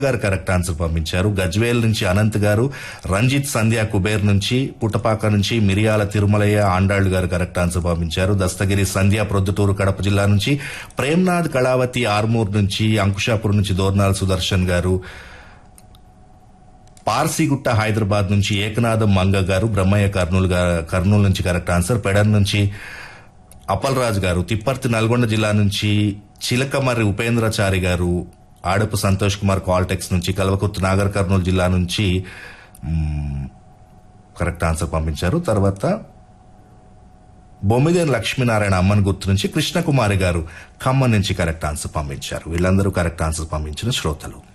గారు correct answer పంపించారు గజ్వేల్ నుంచి అనంత్ గారు రంజిత్ సంధ్య కుబేర్ నుంచి పుట్టపాక నుంచి మిరియాల తిరుమలయ్య ఆండాళ్లు గారు కరెక్ట్ ఆన్సర్ పంపించారు దస్తగిరి సంధ్య ప్రొద్దుటూరు కడప జిల్లా నుంచి ప్రేమ్నాథ్ కళావతి ఆర్మూర్ నుంచి అంకుషాపూర్ నుంచి దోర్నాల్ సుదర్శన్ గారు పార్సీగుట్ట హైదరాబాద్ నుంచి ఏకనాథం మంగ గారు బ్రహ్మయ్య కర్నూలు గా- కర్నూలు నుంచి కరెక్ట్ ఆన్సర్ పెడన్ నుంచి అప్పలరాజు గారు తిప్పర్తి నల్గొండ జిల్లా నుంచి చిలకమర్రి ఉపేంద్రచారి గారు ఆడపు సంతోష్ కుమార్ కాల్టెక్స్ నుంచి కల్వకుర్తి నాగర్ కర్నూలు జిల్లా నుంచి మ్మ్, కరెక్ట్ ఆన్సర్ పంపించారు తర్వాత బొమ్మిదేని లక్ష్మీనారాయణ అమ్మన్ గుర్తు నుంచి కృష్ణకుమారి గారు ఖమ్మం నుంచి కరెక్ట్ ఆన్సర్ పంపించారు వీళ్ళందరూ కరెక్ట్ ఆన్సర్ పంపించిన శ్రోతలు